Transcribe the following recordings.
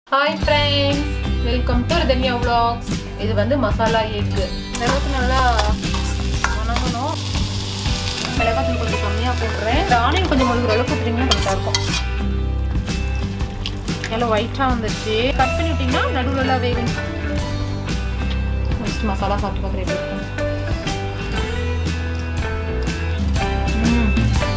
hi friends welcome to Ridhanya vlogs இது வந்து masala egg இந்த அளவுக்கு நல்லா வணங்கணும் மிளகாத்தூள் கொஞ்சம் கம்மியாக போட்டுறேன் இந்த ஆனியன் கொஞ்சம் முழுகிற அளவுக்கு ஊற்றுறீங்கன்னா கரெக்டாக இருக்கும் நல்லா ஒயிட்டாக வந்துருச்சு கட் பண்ணி விட்டிங்கன்னா நடுவில் எல்லாம் வேகும் ஃபஸ்ட் மசாலா சாப்பிட்டு பார்க்குறேன் எப்படி இருக்கும் ம்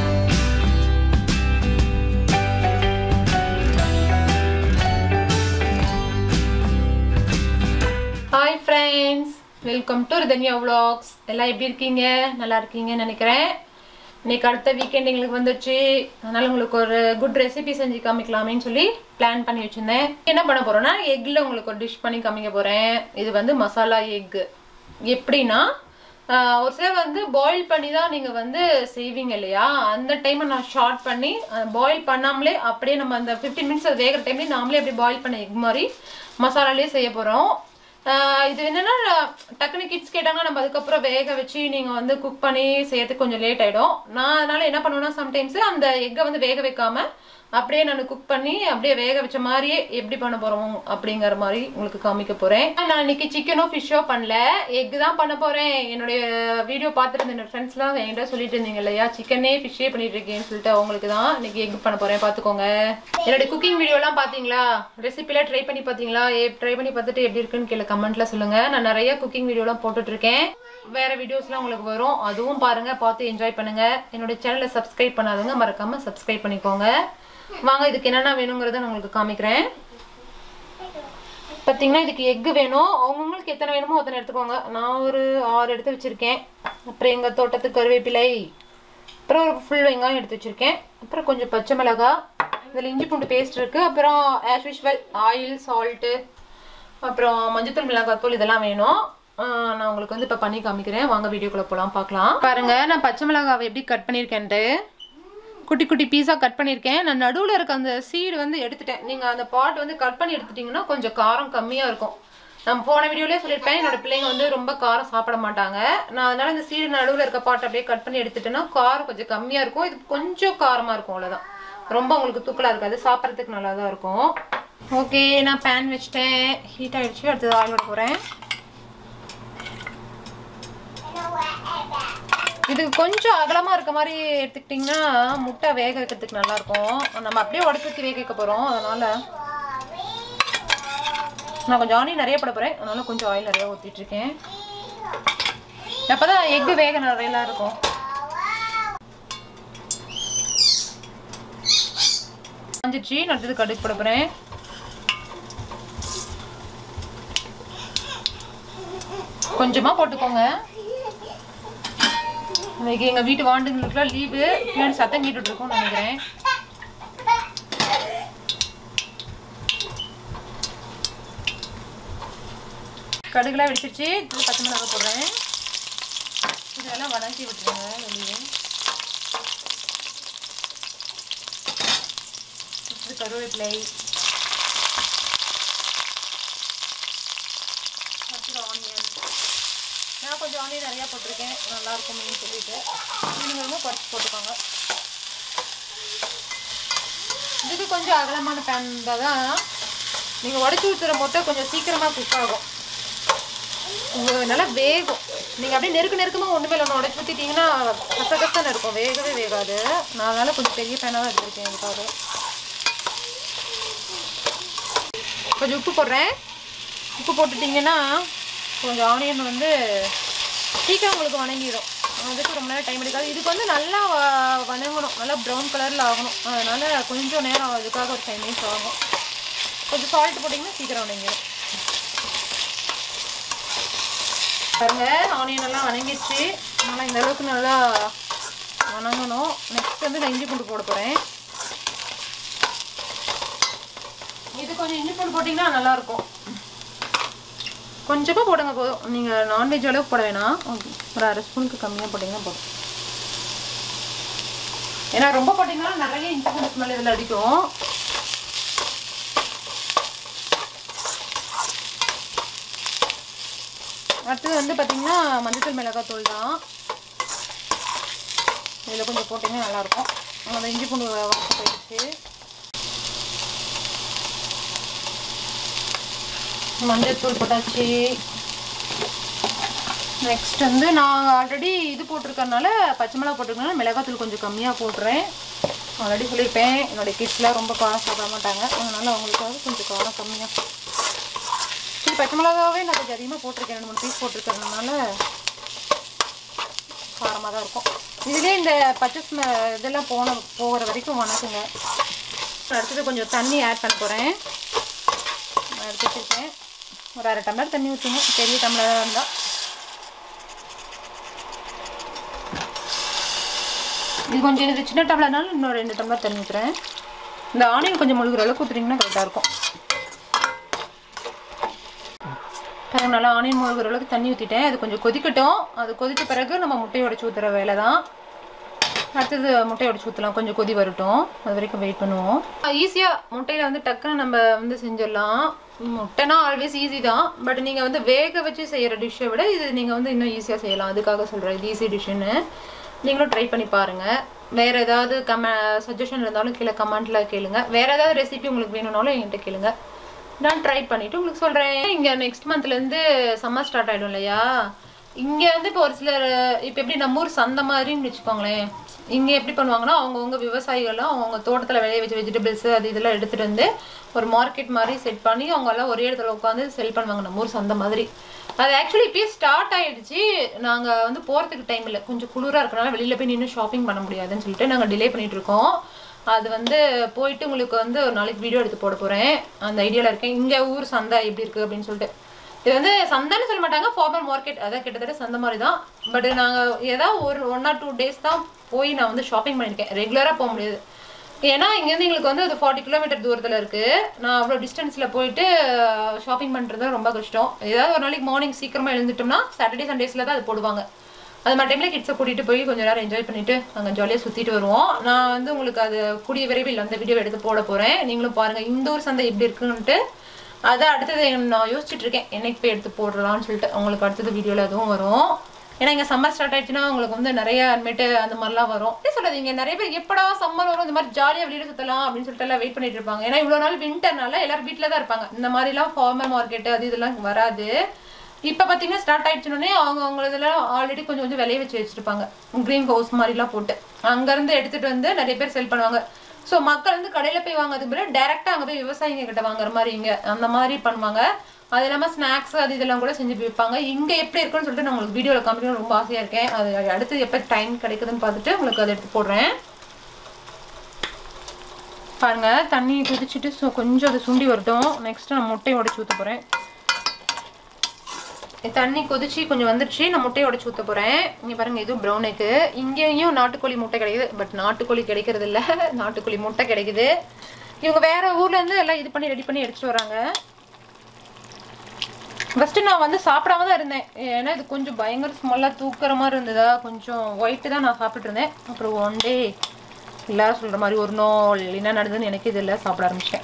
hi friends welcome to Ridhanya vlogs எல்லாம் எப்படி இருக்கீங்க நல்லா இருக்கீங்கன்னு நினைக்கிறேன் இன்னைக்கு அடுத்த வீக்கெண்ட் எங்களுக்கு வந்துருச்சு அதனால உங்களுக்கு ஒரு குட் ரெசிபி செஞ்சு காமிக்கலாமேன்னு சொல்லி பிளான் பண்ணி வச்சிருந்தேன் என்ன பண்ண போறேன்னா எக்ல உங்களுக்கு ஒரு டிஷ் பண்ணி காமிக்க போறேன் இது வந்து மசாலா எக் எப்படின்னா ஆஹ், ஒரு சிலர் வந்து பாயில் பண்ணி தான் நீங்கள் வந்து செய்வீங்க இல்லையா அந்த டைமை நான் ஷார்ட் பண்ணி பாயில் பண்ணாமலே அப்படியே நம்ம அந்த ஃபிஃப்டீன் மினிட்ஸ் அது வேகிற டைம்லேயே நாமளே அப்படியே பாயில் பண்ண எக் மாதிரி மசாலாலே செய்ய போகிறோம் இது என்னன்னா டக்குனு கிட்ஸ் கேட்டாங்கன்னா நம்ம அதுக்கப்புறம் வேக வச்சு நீங்கள் வந்து குக் பண்ணி செய்யறதுக்கு கொஞ்சம் லேட் ஆகிடும் நான் அதனால என்ன பண்ணுவேன்னா சம்டைம்ஸ் அந்த எக்கை வந்து வேக வைக்காம அப்படியே நான் குக் பண்ணி அப்படியே வேக வச்ச மாதிரியே எப்படி பண்ண போறோம் அப்படிங்கிற மாதிரி உங்களுக்கு காமிக்க போறேன் நான் இன்னைக்கு சிக்கனோ ஃபிஷ்ஷோ பண்ணல எக் தான் பண்ண போறேன் என்னுடைய வீடியோ பார்த்துட்டு இருந்த என்னோட ஃப்ரெண்ட்ஸ்லாம் என்கிட்ட சொல்லிட்டு இருந்தீங்க இல்லையா சிக்கனே ஃபிஷ்ஷே பண்ணிட்டு இருக்கேன்னு சொல்லிட்டு அவங்களுக்கு தான் இன்னைக்கு எக் பண்ண போறேன் பார்த்துக்கோங்க என்னோட குக்கிங் வீடியோலாம் பார்த்தீங்களா ரெசிபிலாம் ட்ரை பண்ணி பார்த்தீங்களா ட்ரை பண்ணி பார்த்துட்டு எப்படி இருக்குன்னு கீழே கமெண்ட்ல சொல்லுங்க நான் நிறைய குக்கிங் வீடியோலாம் போட்டுட்டு இருக்கேன் வேற வீடியோஸ்லாம் உங்களுக்கு வரும் அதுவும் பாருங்க பார்த்து என்ஜாய் பண்ணுங்க என்னோட சேனலை சப்ஸ்கிரைப் பண்ணாதவங்க மறக்காம சப்ஸ்கிரைப் பண்ணிக்கோங்க வாங்க இதுக்கு என்னென்ன வேணுங்கிறத நான் உங்களுக்கு காமிக்கிறேன் பார்த்தீங்கன்னா இதுக்கு எக்கு வேணும் அவங்கவுங்களுக்கு எத்தனை வேணுமோ அத்தனை எடுத்துக்கோங்க நான் ஒரு ஆறு எடுத்து வச்சுருக்கேன் அப்புறம் எங்கள் தோட்டத்து கருவேப்பிலை அப்புறம் ஒரு ஃபுல் வெங்காயம் எடுத்து வச்சுருக்கேன் அப்புறம் கொஞ்சம் பச்சை மிளகாய் இதில் இஞ்சி பூண்டு பேஸ்ட் இருக்குது அப்புறம் ஆஸ் யூஷுவல் ஆயில் சால்ட்டு அப்புறம் மஞ்சத்தூள் மிளகாத்தூள் இதெல்லாம் வேணும் ஆஹ் நான் உங்களுக்கு வந்து இப்போ பண்ணி காமிக்கிறேன் வாங்க வீடியோக்குள்ளே போகலாம் பார்க்கலாம் பாருங்க நான் பச்சை மிளகாவை எப்படி கட் பண்ணியிருக்கேன்ட்டு குட்டி குட்டி பீஸாக கட் பண்ணியிருக்கேன் நான் நடுவில் இருக்க அந்த சீடு வந்து எடுத்துட்டேன் நீங்கள் அந்த பாட் வந்து கட் பண்ணி எடுத்துட்டிங்கன்னா கொஞ்சம் காரம் கம்மியாக இருக்கும் நான் போன வீடியோலேயே சொல்லியிருப்பேன் என்னோட பிள்ளைங்க வந்து ரொம்ப காரம் சாப்பிட மாட்டாங்க நான் அதனால இந்த சீடு நடுவில் இருக்க பாட்டை அப்படியே கட் பண்ணி எடுத்துட்டேன்னா காரம் கொஞ்சம் கம்மியாக இருக்கும் இது கொஞ்சம் காரமாக இருக்கும் அவ்வளோதான் ரொம்ப உங்களுக்கு தூக்கலாக இருக்காது சாப்பிட்றதுக்கு நல்லா தான் இருக்கும் ஓகே நான் பேன் வச்சுட்டேன் ஹீட் ஆகிடுச்சு அடுத்தது ஆயில் விட போகிறேன் இது கொஞ்சம் அகலமாக இருக்க மாதிரி எடுத்துக்கிட்டிங்கன்னா முட்டை வேக வைக்கிறதுக்கு நல்லாயிருக்கும் நம்ம அப்படியே உடச்சி வேக வைக்க போகிறோம் அதனால் நான் கொஞ்சம் ஆனியன் நிறைய போட போகிறேன் அதனால கொஞ்சம் ஆயில் நிறைய ஊற்றிட்டு இருக்கேன் அப்போ தான் எக்கு வேக நிறையலாம் இருக்கும் வந்துச்சு நான் அடுத்தது கடுகு போட போகிறேன் கொஞ்சமாக போட்டுக்கோங்க இன்னைக்கு எங்கள் வீட்டு வாண்டுங்களுக்குலாம் லீவு பின்னாடி சத்தம் கேட்டுட்டு இருக்கோம்னு நினைக்கிறேன் கடுகுலாம் வெடிச்சிருச்சு இது பச்சை மிளகாய் போடுறேன் இதெல்லாம் வதக்கி விட்டுருங்க வெளியே இது கருவேப்பிலை அப்புறம் ஆனியன் நான் கொஞ்சம் ஆனியன் நிறையா போட்டிருக்கேன் நல்லா இருக்கும்னு சொல்லிட்டு நீங்கள் ரொம்ப குறைச்சி போட்டுக்கோங்க இதுக்கு கொஞ்சம் அகலமான பேன் இருந்தால் தான் நீங்கள் உடச்சி ஊற்றுற முட்டை கொஞ்சம் சீக்கிரமாக குக் ஆகும் உங்க- நல்லா வேகும் நீங்கள் அப்படியே நெருக்க நெருக்கமாக ஒன்று மேலே ஒன்று உடச்சி ஊற்றிட்டீங்கன்னா கச கசன்னு இருக்கும் வேகவே வேகாது நான் அதனால் கொஞ்சம் பெரிய பேனாக தான் எடுத்துருக்கேன் இதுக்காக கொஞ்சம் உப்பு போடுறேன் உப்பு போட்டுட்டிங்கன்னா கொஞ்சம் ஆனியன் வந்து சீக்கிரம் உங்களுக்கு வணங்கிடும் அதுக்கு ரொம்ப நேரம் டைம் எடுக்காது இதுக்கு வந்து நல்லா வ- வணங்கணும் நல்லா ப்ரௌன் கலரில் ஆகணும் அதனால் கொஞ்சம் நேரம் அதுக்காக ஒரு ஃபைவ் மினிட்ஸ் ஆகும் கொஞ்சம் சால்ட் போட்டிங்கன்னா சீக்கிரம் வணங்கிடும் பாருங்க ஆனியன் எல்லாம் வணங்கிடுச்சு நல்லா இந்த அளவுக்கு நல்லா வணங்கணும் நெக்ஸ்ட் வந்து நான் இஞ்சி பூண்டு போட போகிறேன் இது கொஞ்சம் இஞ்சி பூண்டு போட்டிங்கன்னா நல்லாயிருக்கும் கொஞ்சமாக போடுங்க போதும் நீங்கள் நான்வெஜ் அளவுக்கு போட வேணாம் ஒரு அரை ஸ்பூனுக்கு கம்மியாக போட்டிங்கன்னா போதும் ஏன்னா ரொம்ப போட்டிங்கன்னா நிறைய இஞ்சி பூண்டு ஸ்மெல் இதில் அடிக்கும் அடுத்தது வந்து பார்த்தீங்கன்னா மஞ்சத்தூள் மிளகாய் தூள் தான் இதில் கொஞ்சம் போட்டிங்கன்னா நல்லாயிருக்கும் அந்த இஞ்சி பூண்டு வாசம் போயிடுச்சு மஞ்சள் தூள் போட்டாச்சு நெக்ஸ்ட் வந்து நான் ஆல்ரெடி இது போட்டிருக்கறனால பச்சை மிளகா போட்டிருக்கனால மிளகாத்தூள் கொஞ்சம் கம்மியாக போட்டுறேன் ஆல்ரெடி சொல்லியிருப்பேன் என்னுடைய கிட்ஸ்லாம் ரொம்ப காரம் சாப்பிட மாட்டாங்க அதனால அவங்களுக்காக கொஞ்சம் காரம் கம்மியாக சரி பச்சை மிளகாவே நான் கொஞ்சம் அதிகமாக போட்டிருக்கேன் ரெண்டு மூணு பீஸ் போட்டிருக்கறதுனால காரமாக தான் இருக்கும் இதுலேயே இந்த பச்சை ஸ்மெ இதெல்லாம் போன போகிற வரைக்கும் வணக்குங்க அடுத்தது கொஞ்சம் தண்ணி ஆட் பண்ண போகிறேன் நான் எடுத்து வச்சுருக்கேன் ஒரு அரை டம்ளர் தண்ணி ஊற்றுங்க பெரிய டம்ளராக இருந்தால் இது கொஞ்சம் இது சின்ன டம்ளர்னால இன்னும் ரெண்டு டம்ளர் தண்ணி ஊற்றுறேன் இந்த ஆனியன் கொஞ்சம் முழுகிற அளவுக்கு ஊற்றுறீங்கன்னா கரெக்டாக இருக்கும் பாருங்க நல்லா ஆனியன் முழுகிற அளவுக்கு தண்ணி ஊற்றிட்டேன் அது கொஞ்சம் கொதிக்கட்டும் அது கொதித்த பிறகு நம்ம முட்டையை உடச்சி ஊற்றுற வேலை தான் அடுத்தது முட்டையை உடச்சி ஊற்றலாம் கொஞ்சம் கொதி வரட்டும் அது வரைக்கும் வெயிட் பண்ணுவோம் ஈஸியாக முட்டையில் வந்து டக்குன்னு நம்ம வந்து செஞ்சிடலாம் முட்டைனா ஆல்வேஸ் ஈஸி தான் பட் நீங்கள் வந்து வேக வச்சு செய்கிற டிஷ்ஷை விட இது நீங்கள் வந்து இன்னும் ஈஸியாக செய்யலாம் அதுக்காக சொல்கிறேன் இது ஈஸி டிஷ்ஷுன்னு நீங்களும் ட்ரை பண்ணி பாருங்கள் வேறு ஏதாவது கம சஜஷன் இருந்தாலும் கீழே கமெண்ட்டில் கேளுங்க வேறு ஏதாவது ரெசிபி உங்களுக்கு வேணும்னாலும் என்கிட்ட கேளுங்க நான் ட்ரை பண்ணிவிட்டு உங்களுக்கு சொல்கிறேன் இங்கே நெக்ஸ்ட் மந்த்லேருந்து சம்மர் ஸ்டார்ட் ஆகிடும் இல்லையா இங்கே வந்து இப்போ ஒரு சிலர் இப்போ எப்படி நம்ம ஊர் சந்தை மாதிரின்னு வச்சுக்கோங்களேன் இங்கே எப்படி பண்ணுவாங்கன்னா அவங்கவுங்க விவசாயிகளும் அவங்கவுங்க தோட்டத்தில் விளைய வச்ச வெஜிடபிள்ஸ் அது இதெல்லாம் எடுத்துகிட்டு வந்து ஒரு மார்க்கெட் மாதிரி செட் பண்ணி அவங்க எல்லாம் ஒரே இடத்துல உட்காந்து செல் பண்ணுவாங்க நம்ம ஊர் சந்தை மாதிரி அது ஆக்சுவலி இப்பயே ஸ்டார்ட் ஆயிடுச்சு நாங்கள் வந்து போகிறதுக்கு டைம் இல்லை கொஞ்சம் குளிராக இருக்கனால வெளியில் போய் நின்று ஷாப்பிங் பண்ண முடியாதுன்னு சொல்லிட்டு நாங்கள் டிலே பண்ணிட்டு இருக்கோம் அது வந்து போயிட்டு உங்களுக்கு வந்து ஒரு நாளைக்கு வீடியோ எடுத்து போட போகிறேன் அந்த ஐடியாவில் இருக்கேன் இங்கே ஊர் சந்தை எப்படி இருக்குது அப்படின்னு சொல்லிட்டு இது வந்து சந்தைன்னு சொல்ல மாட்டாங்க ஃபார்மல் மார்க்கெட் அதான் கிட்டத்தட்ட சந்தை மாதிரி தான் பட் நாங்கள் ஏதாவது ஒரு ஒன் ஆர் டூ டேஸ் தான் போய் நான் வந்து ஷாப்பிங் பண்ணியிருக்கேன் ரெகுலராக போக முடியாது ஏன்னா இங்கேருந்து எங்களுக்கு வந்து அது ஃபார்ட்டி கிலோமீட்டர் தூரத்தில் இருக்குது நான் அவ்வளோ டிஸ்டன்ஸில் போயிட்டு ஷாப்பிங் பண்ணுறது ரொம்ப கஷ்டம் ஏதாவது ஒரு நாளைக்கு மார்னிங் சீக்கிரமாக எழுந்துட்டோம்னா சாட்டர்டே சண்டேஸில் தான் அது போடுவாங்க அது மாதிரி டைமில் கிட்ஸை கூட்டிகிட்டு போய் கொஞ்சம் நேரம் என்ஜாய் பண்ணிவிட்டு அங்கே ஜாலியாக சுற்றிட்டு வருவோம் நான் வந்து உங்களுக்கு அது கூடிய விரைவில் அந்த வீடியோ எடுத்து போட போகிறேன் நீங்களும் பாருங்கள் இந்த ஊர் சந்தை எப்படி இருக்குன்ட்டு அதை அடுத்தது நான் யோசிச்சுட்டு இருக்கேன் என்னைக்கு போய் எடுத்து போடலாம்னு சொல்லிட்டு உங்களுக்கு அடுத்தது வீடியோவில் அதுவும் வரும் ஏன்னா இங்கே சம்மர் ஸ்டார்ட் ஆயிடுச்சுன்னா உங்களுக்கு வந்து நிறைய அட்மிட்டு அந்த மாதிரிலாம் வரும் எப்படி சொல்றது இங்கே நிறைய பேர் எப்படா சம்மர் வரும் இந்த மாதிரி ஜாலியாக வெளியில சுற்றலாம் அப்படின்னு சொல்லிட்டு எல்லாம் வெயிட் பண்ணிட்டு இருப்பாங்க ஏன்னா இவ்வளோ நாள் வின்டர்னால எல்லாரும் வீட்டில் தான் இருப்பாங்க இந்த மாதிரிலாம் ஃபார்மல் மார்க்கெட்டு அது இதெல்லாம் இங்க வராது இப்போ பார்த்தீங்கன்னா ஸ்டார்ட் ஆயிடுச்சுனோடனே அவங்க அவங்க இதில் ஆல்ரெடி கொஞ்சம் கொஞ்சம் விளைய வச்சு வச்சுருப்பாங்க க்ரீன் ஹவுஸ் மாதிரிலாம் போட்டு அங்கேருந்து எடுத்துகிட்டு வந்து நிறைய பேர் செல் பண்ணுவாங்க ஸோ மக்கள் வந்து கடையில் போய் வாங்குறதுக்கு பதிலாக டேரெக்டாக அங்கே போய் விவசாயிங்க கிட்ட வாங்குற மாதிரி இங்கே அந்த மாதிரி பண்ணுவாங்க அது இல்லாமல் ஸ்நாக்ஸ் அது இதெல்லாம் கூட செஞ்சு விற்பாங்க இங்கே எப்படி இருக்குன்னு சொல்லிட்டு நான் உங்களுக்கு வீடியோவில் காமிக்கணும் ரொம்ப ஆசையாக இருக்கேன் அது அடுத்து எப்போ டைம் கிடைக்குதுன்னு பார்த்துட்டு உங்களுக்கு அதை எடுத்து போடுறேன் பாருங்க தண்ணி குதிச்சுட்டு ஸோ கொஞ்சம் அது சுண்டி வரட்டும் நெக்ஸ்ட் நான் முட்டையை உடச்சி ஊற்ற போகிறேன் தண்ணி கொதிச்சு கொஞ்சம் வந்துருச்சு நான் முட்டையை உடச்சி ஊற்ற போகிறேன் இங்கே பாருங்க இது ப்ரௌனுக்கு இங்கேயும் நாட்டுக்கோழி முட்டை கிடைக்குது பட் நாட்டுக்கோழி கிடைக்கிறது இல்லை நாட்டுக்கோழி முட்டை கிடைக்குது இவங்க வேற ஊர்லேருந்து எல்லாம் இது பண்ணி ரெடி பண்ணி எடுத்துட்டு வராங்க ஃபஸ்ட்டு நான் வந்து சாப்பிடாம தான் இருந்தேன் ஏன்னா இது கொஞ்சம் பயங்கர ஸ்மெல்லாக தூக்குற மாதிரி இருந்ததா கொஞ்சம் ஒயிட்டு தான் நான் சாப்பிட்டுட்டு இருந்தேன் அப்புறம் ஒன் டே எல்லாரும் சொல்கிற மாதிரி ஒரு நாள் என்ன நடந்ததுன்னு எனக்கு இது இல்லை சாப்பிட ஆரம்பிச்சிட்டேன்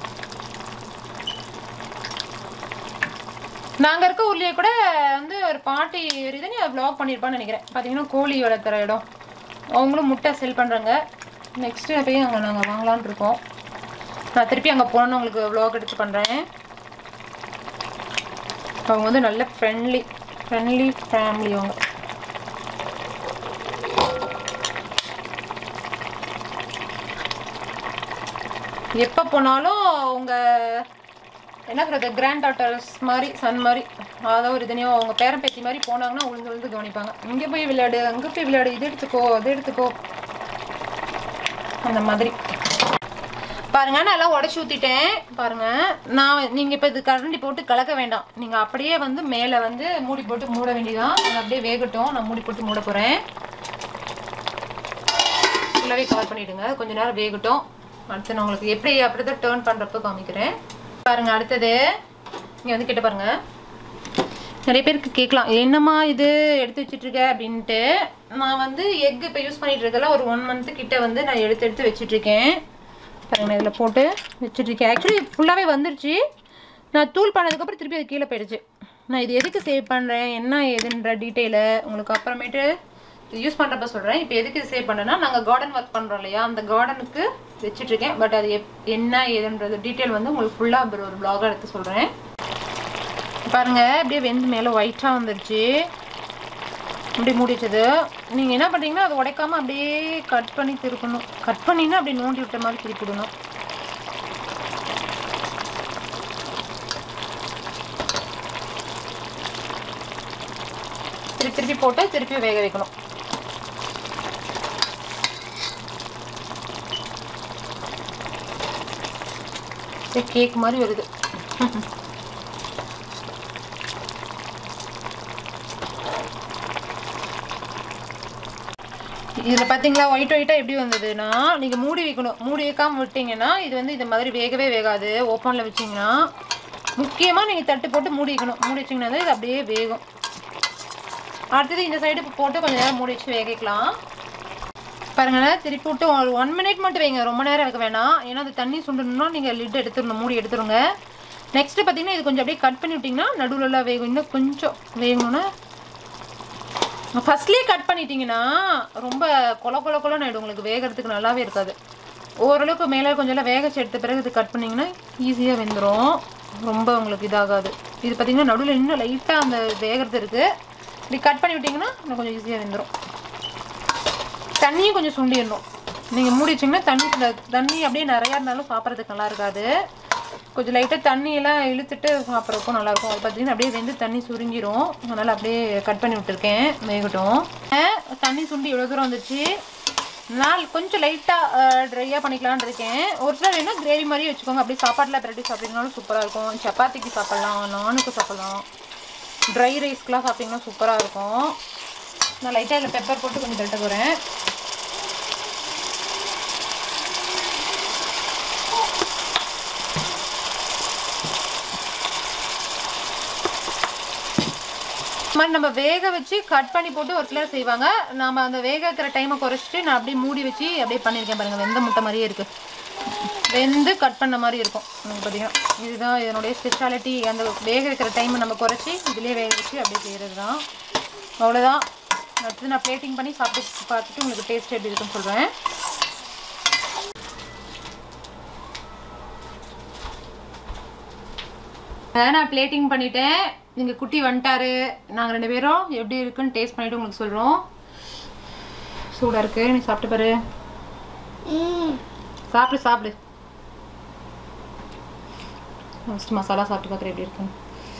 நாங்கள் இருக்க ஊர்லேயே கூட வந்து ஒரு பாட்டி ஒரு இதை நீ வ்ளாக் பண்ணியிருப்பான்னு நினைக்கிறேன் பார்த்தீங்கன்னா கோழி வளர்த்துற இடம் அவங்களும் முட்டை செல் பண்ணுறாங்க நெக்ஸ்ட்டு போய் அங்கே நாங்கள் வாங்கலான்னு இருக்கோம் நான் திருப்பி அங்கே போனோன்னு உங்களுக்கு வ்ளாக் எடுத்து பண்ணுறேன் அவங்க வந்து நல்ல ஃப்ரெண்ட்லி ஃப்ரெண்ட்லி ஃபேமிலி அவங்க எப்போ போனாலும் அவங்க என்ன சொல்கிறது கிராண்ட் டாட்டர்ஸ் மாதிரி சன் மாதிரி அதாவது ஒரு இதுனையோ அவங்க பேரன் பேத்தி மாதிரி போனாங்கன்னா உழுந்து உழுந்து கவனிப்பாங்க இங்கே போய் விளையாடு அங்கே போய் விளையாடு இது எடுத்துக்கோ அது எடுத்துக்கோ அந்த மாதிரி பாருங்க நான் எல்லாம் உடச்சி ஊற்றிட்டேன் பாருங்க நான் நீங்கள் இப்போ இது கரண்டி போட்டு கலக்க வேண்டாம் நீங்கள் அப்படியே வந்து மேலே வந்து மூடி போட்டு மூட வேண்டியதான் அது அப்படியே வேகட்டும் நான் மூடி போட்டு மூட போகிறேன் ஃபுல்லாகவே கவர் பண்ணிவிடுங்க கொஞ்ச நேரம் வேகட்டும் அடுத்து நான் உங்களுக்கு எப்படி அப்படி தான் டேர்ன் பண்ணுறப்போ காமிக்கிறேன் பாருங்க அடுத்தது இங்கே வந்து கிட்ட பாருங்க நிறைய பேருக்கு கேட்கலாம் என்னம்மா இது எடுத்து வச்சுட்டு இருக்க அப்படின்ட்டு நான் வந்து எக் இப்போ யூஸ் பண்ணிட்டு இருக்கல ஒரு ஒன் மந்த்து கிட்ட வந்து நான் எடுத்து எடுத்து வச்சுட்டு இருக்கேன் பாருங்க இதில் போட்டு வச்சுட்டு இருக்கேன் ஆக்சுவலி ஃபுல்லாகவே வந்துருச்சு நான் தூள் பண்ணதுக்கப்புறம் திருப்பி அது கீழே போயிடுச்சு நான் இது எதுக்கு சேவ் பண்ணுறேன் என்ன ஏதுன்ற டீட்டெயிலை உங்களுக்கு அப்புறமேட்டு யூஸ் பண்ணுறப்ப சொல்கிறேன் இப்போ எதுக்கு இது சேவ் பண்ணேன்னா நாங்கள் கார்டன் ஒர்க் பண்ணுறோம் இல்லையா அந்த கார்டனுக்கு வச்சுட்ருக்கேன் பட் அது எப் என்ன ஏதுன்றது டீட்டெயில் வந்து உங்களுக்கு ஃபுல்லாக ஒரு vlog எடுத்து சொல்கிறேன் பாருங்க அப்படியே வெந்து மேலே ஒயிட்டாக வந்துருச்சு அப்படியே மூடி வச்சது நீங்கள் என்ன பண்ணுறீங்கன்னா அதை உடைக்காம அப்படியே கட் பண்ணி திருப்பணும் கட் பண்ணினா அப்படியே நோண்டி விட்ட மாதிரி திருப்பி விடணும் திருப்பி திருப்பி போட்டு திருப்பி வேக வைக்கணும் கேக் மாதிரி வருது இதில் பார்த்தீங்களா ஒயிட் ஒயிட்டாக எப்படி வந்ததுன்னா நீங்கள் மூடி வைக்கணும் மூடி வைக்காமல் விட்டீங்கன்னா இது வந்து இது மாதிரி வேகவே வேகாது ஓப்பனில் வச்சிங்கன்னா முக்கியமாக நீங்கள் தட்டு போட்டு மூடி வைக்கணும் மூடி வச்சிங்கன்னா தான் இது அப்படியே வேகும் அடுத்தது இந்த சைடு போட்டு கொஞ்சம் நேரம் மூடி வச்சு வேகிக்கலாம் பாருங்களேன் திருப்பி விட்டு ஒரு ஒன் மினிட் மட்டும் வைங்க ரொம்ப நேரம் வைக்க வேணாம் ஏன்னா அது தண்ணி சுண்டணும்னா நீங்கள் லிட் எடுத்துடணும் மூடி எடுத்துருங்க நெக்ஸ்ட்டு பார்த்தீங்கன்னா இது கொஞ்சம் அப்படியே கட் பண்ணி விட்டிங்கன்னா நடுவில் வேகும் இன்னும் கொஞ்சம் வேகணும்னா ஃபஸ்ட்லேயே கட் பண்ணிட்டீங்கன்னா ரொம்ப கொல கொல கொலன்னு ஆகிடும் உங்களுக்கு வேகிறதுக்கு நல்லாவே இருக்காது ஓரளவுக்கு மேலே கொஞ்சம் வேக வச்சு எடுத்த பிறகு இது கட் பண்ணிங்கன்னா ஈஸியாக வெந்துடும் ரொம்ப உங்களுக்கு இதாகாது இது பார்த்தீங்கன்னா நடுவில் இன்னும் லைட்டாக அந்த வேகிறது இருக்குது இப்படி கட் பண்ணி விட்டிங்கன்னா இன்னும் கொஞ்சம் ஈஸியாக வெந்துடும் தண்ணியும் கொஞ்சம் சுண்டிடணும் நீங்கள் மூடி வச்சிங்கன்னா தண்ணி சுண்ட- தண்ணி அப்படியே நிறையா இருந்தாலும் சாப்பிட்றதுக்கு நல்லா இருக்காது கொஞ்சம் லைட்டாக தண்ணியெல்லாம் இழுத்துட்டு சாப்பிட்றதுக்கும் நல்லாயிருக்கும் அது பார்த்தீங்கன்னா அப்படியே வெந்து தண்ணி சுருங்கிரும் அதனால் அப்படியே கட் பண்ணி விட்டுருக்கேன் வேகட்டும் அஹ் தண்ணி சுண்டி இவ்வளோ தூரம் வந்துச்சு நான் கொஞ்சம் லைட்டாக ட்ரையாக பண்ணிக்கலாம்னு இருக்கேன் ஒரு சிலர் வேணால் கிரேவி மாதிரியே வச்சுக்கோங்க அப்படியே சாப்பாட்டில் பிரட்டி சாப்பிட்டீங்கனாலும் சூப்பராக இருக்கும் சப்பாத்திக்கு சாப்பிட்லாம் நானுக்கு சாப்பிட்லாம் ட்ரை ரைஸ்க்கெலாம் சாப்பிட்டிங்கன்னா சூப்பராக இருக்கும் நான் லைட்டாக இதில் பெப்பர் போட்டு கொஞ்சம் தட்ட போகிறேன் மாதிரி நம்ம வேக வச்சு கட் பண்ணி போட்டு ஒரு சிலர் செய்வாங்க நாம அந்த வேக வைக்கிற டைமை குறைச்சிட்டு நான் அப்படியே மூடி வச்சு அப்படியே பண்ணியிருக்கேன் பாருங்க வெந்த முட்டை மாதிரியே இருக்கு வெந்து கட் பண்ண மாதிரி இருக்கும் உங்களுக்கு பார்த்தீங்கன்னா இதுதான் இதனுடைய ஸ்பெஷாலிட்டி அந்த வேக வைக்கிற டைமை நம்ம குறைச்சி இதுலேயே வேக வச்சு அப்படியே செய்கிறது தான் அவ்வளோதான் அடுத்து நான் பிளேட்டிங் பண்ணி சாப்பிட்டு பார்த்துட்டு உங்களுக்கு டேஸ்ட் எப்படி இருக்குன்னு சொல்கிறேன் நான் பிளேட்டிங் பண்ணிட்டேன் நீங்கள் குட்டி வந்துட்டாரு நாங்கள் ரெண்டு பேரும் எப்படி இருக்குன்னு டேஸ்ட் பண்ணிட்டு உங்களுக்கு சொல்கிறோம் சூடாக இருக்கு நீ சாப்பிட்டு பாரு சாப்பிடு சாப்பிடு ஃபஸ்ட் மசாலா சாப்பிட்டு பார்க்குறேன் எப்படி இருக்குன்னு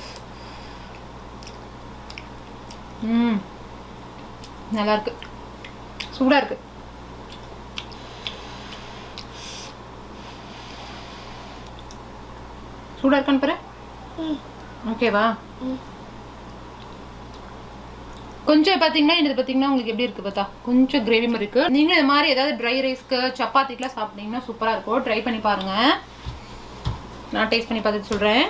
ம் நல்லா இருக்கு சூடாக இருக்கு சூடாக இருக்கான்னு பாரு ஓகேவா கொஞ்சம் பார்த்தீங்கன்னா இது பார்த்தீங்கன்னா உங்களுக்கு எப்படி இருக்கு பார்த்தா கொஞ்சம் கிரேவி மாதிரி இருக்கு நீங்க இது மாதிரி ஏதாவது ட்ரை ரைஸ்க்கு சப்பாத்திக்கெலாம் சாப்பிட்டீங்கன்னா சூப்பராக இருக்கும் ட்ரை பண்ணி பாருங்க நான் டேஸ்ட் பண்ணி பார்த்துட்டு சொல்கிறேன்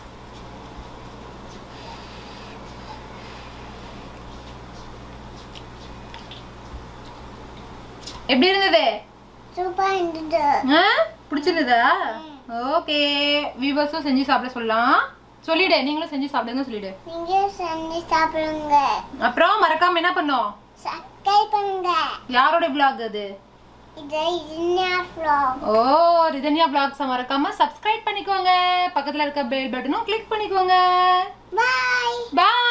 எப்படி இருந்தது சூப்பர் இருந்தது ஆ பிடிச்சிருந்ததா ஓகே வியூவர்ஸும் செஞ்சு சாப்பிட சொல்லலாம் சொல்லிடு நீங்களும் செஞ்சு சாப்பிடுங்க சொல்லிடு நீங்க செஞ்சு சாப்பிடுங்க அப்புறம் மறக்காம என்ன பண்ணோம் சப்ஸ்கிரைப் பண்ணுங்க யாரோட vlog அது இது இன்யா vlog ஓ ரிதன்யா vlogs மறக்காம சப்ஸ்கிரைப் பண்ணிக்கோங்க பக்கத்துல இருக்க பெல் பட்டனும் கிளிக் பண்ணிக்கோங்க பை பாய்